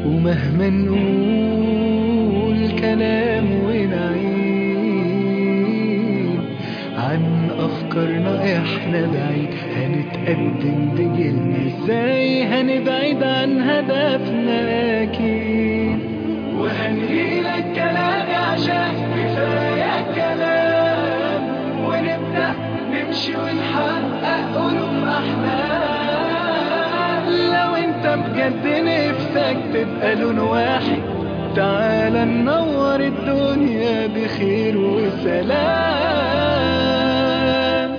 ومهما نقول كلام ونعيد عن أفكارنا إحنا بعيد هنتقدم بجيلنا إزاي هنبعد عن هدفنا أكيد وهنهيلك كلامي عشان كفاية كلام ونبدأ نمشي ونحقق ألوف أحلام لو أنت بجد نفسك تبقى لون واحد تعال ننور الدنيا بخير وسلام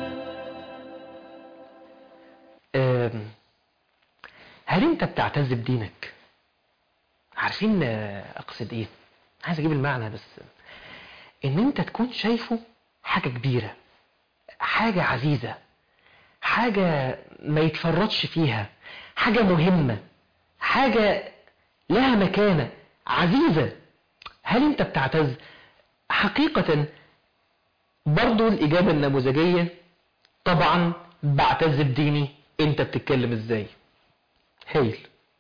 آم، هل انت بتعتز بدينك عارفين آه، اقصد ايه عايز اجيب المعنى بس ان انت تكون شايفه حاجة كبيرة حاجة عزيزة حاجة ما يتفرطش فيها حاجة مهمة حاجة لها مكانة عزيزة هل انت بتعتز حقيقة برضو الإجابة النموذجية طبعا بعتز بديني انت بتتكلم ازاي هايل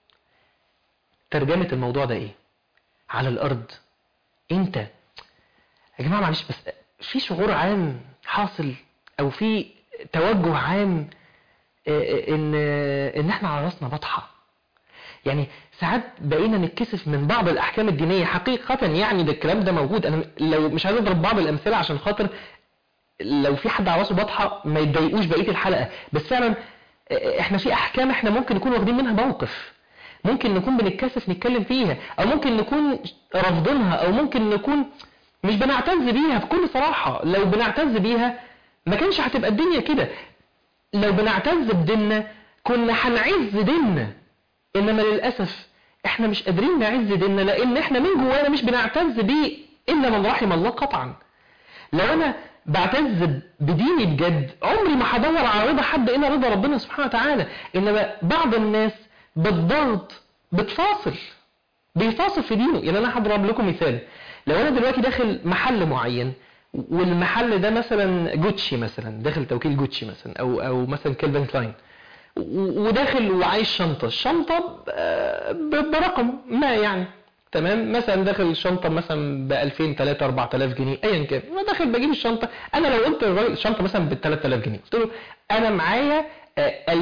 ترجمة الموضوع ده ايه على الارض انت يا جماعة معلش بس في شعور عام حاصل او في توجه عام آه، آه، ان آه، ان احنا على راسنا بطحة يعني ساعات بقينا نتكسف من بعض الاحكام الدينية حقيقة يعني ده الكلام ده موجود انا لو مش عايز اضرب بعض الامثلة عشان خاطر لو في حد على راسه بطحة ما يتضايقوش بقية الحلقة بس فعلا احنا في احكام احنا ممكن نكون واخدين منها موقف ممكن نكون بنتكسف نتكلم فيها او ممكن نكون رافضينها او ممكن نكون مش بنعتز بيها بكل صراحة لو بنعتز بيها ما كانش هتبقى الدنيا كده لو بنعتز بديننا كنا هنعز ديننا انما للأسف احنا مش قادرين نعز ديننا لان احنا من جوانا مش بنعتز بيه الا من رحم الله قطعا لو انا بعتز بديني بجد عمري ما هدور على رضا حد الا رضا ربنا سبحانه وتعالى انما بعض الناس بالضغط بتفاصل بيفاصل في دينه يعني انا هضرب لكم مثال لو انا دلوقتي داخل محل معين والمحل ده مثلا جوتشي مثلا داخل توكيل جوتشي مثلا او او مثلا كيلفن كلاين و- وداخل وعايز شنطه الشنطه ب- ب- برقم ما يعني تمام مثلا داخل شنطه مثلا ب 2000 3 4000 جنيه ايا كان انا داخل بجيب الشنطه انا لو قلت للراجل الشنطه مثلا ب 3000 جنيه قلت له انا معايا آه،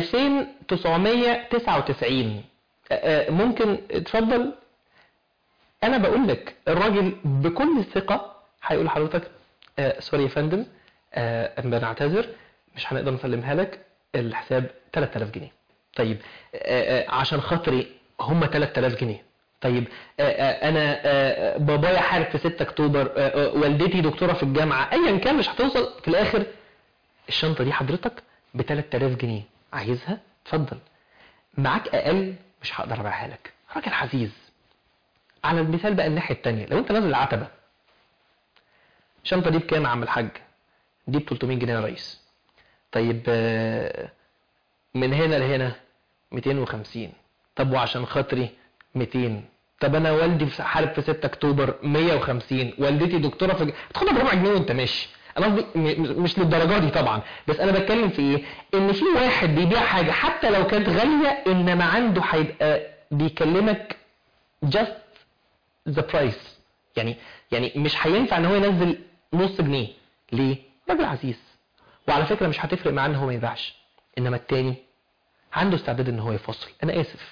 2999 آه، آه، ممكن اتفضل انا بقول لك الراجل بكل ثقه هيقول لحضرتك آه سوري يا فندم آه بنعتذر مش هنقدر نسلمها لك الحساب 3000 جنيه طيب آه آه عشان خاطري هم 3000 جنيه طيب آه آه انا آه بابايا حارب في 6 اكتوبر آه آه والدتي دكتوره في الجامعه ايا كان مش هتوصل في الاخر الشنطه دي حضرتك ب 3000 جنيه عايزها اتفضل معاك اقل مش هقدر ابيعها لك راجل عزيز على المثال بقى الناحيه الثانيه لو انت نازل العتبه الشنطه دي بكام يا عم الحاج دي ب 300 جنيه يا ريس طيب آه، من هنا لهنا 250 طب وعشان خاطري 200 طب انا والدي في حارب في 6 اكتوبر 150 والدتي دكتوره في تاخدها بربع جنيه وانت ماشي انا قصدي م- مش للدرجه دي طبعا بس انا بتكلم في ايه ان في واحد بيبيع حاجه حتى لو كانت غاليه انما عنده هيبقى بيكلمك just the price يعني يعني مش هينفع ان هو ينزل نص جنيه ليه راجل عزيز وعلى فكره مش هتفرق معاه ان هو ما يبيعش انما التاني عنده استعداد ان هو يفصل انا اسف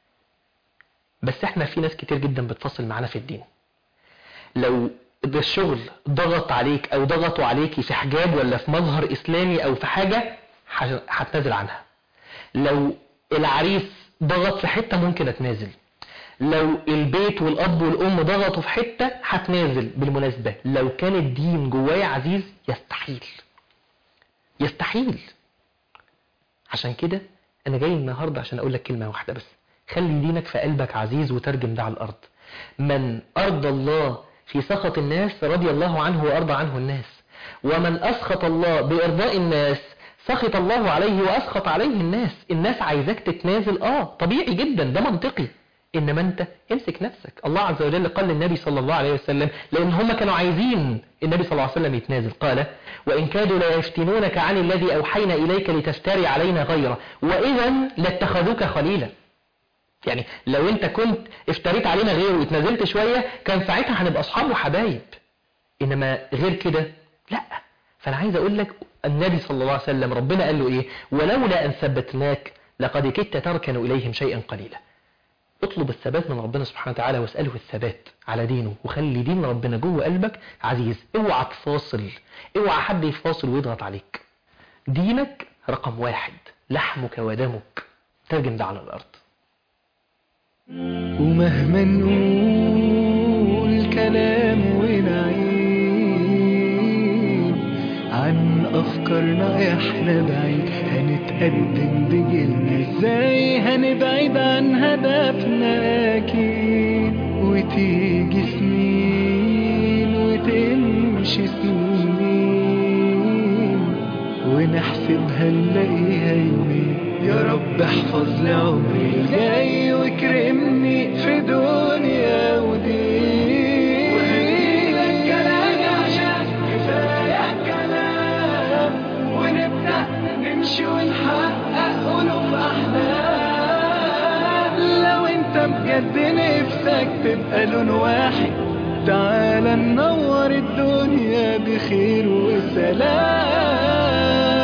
بس احنا في ناس كتير جدا بتفصل معانا في الدين لو ده الشغل ضغط عليك او ضغطوا عليكي في حجاب ولا في مظهر اسلامي او في حاجه ح- هتنازل عنها لو العريس ضغط في حته ممكن اتنازل لو البيت والاب والام ضغطوا في حته هتنازل بالمناسبه لو كان الدين جوايا عزيز يستحيل يستحيل عشان كده انا جاي النهارده عشان اقول لك كلمه واحده بس خلي دينك في قلبك عزيز وترجم ده على الارض من ارضى الله في سخط الناس رضي الله عنه وارضى عنه الناس ومن اسخط الله بارضاء الناس سخط الله عليه واسخط عليه الناس الناس عايزاك تتنازل اه طبيعي جدا ده منطقي انما انت امسك نفسك الله عز وجل قال للنبي صلى الله عليه وسلم لان هم كانوا عايزين النبي صلى الله عليه وسلم يتنازل قال وان كادوا ليفتنونك عن الذي اوحينا اليك لتفتري علينا غيره واذا لاتخذوك خليلا يعني لو انت كنت افتريت علينا غيره واتنازلت شوية كان ساعتها هنبقى اصحاب وحبايب انما غير كده لا فانا عايز اقول لك النبي صلى الله عليه وسلم ربنا قال له ايه ولولا ان ثبتناك لقد كدت تركن اليهم شيئا قليلا اطلب الثبات من ربنا سبحانه وتعالى واسأله الثبات على دينه وخلي دين ربنا جوه قلبك عزيز اوعى تفاصل اوعى حد يفاصل ويضغط عليك دينك رقم واحد لحمك ودمك ترجم ده على الارض ومهما نقول كلام ونعيد عن أفكارنا إحنا بعيد هنتقدم بجيلنا إزاي هنبعد عن هدفنا أكيد وتيجي سنين وتمشي سنين ونحسبها نلاقيها يومين يا رب احفظ لي عمري الجاي واكرمني في دنيا ودين وهديلك كلام عشان كفاية كلام ونبدأ نمشي ونحقق ألوف أحلام لو انت بجد نفسك تبقى لون واحد تعال ننور الدنيا بخير وسلام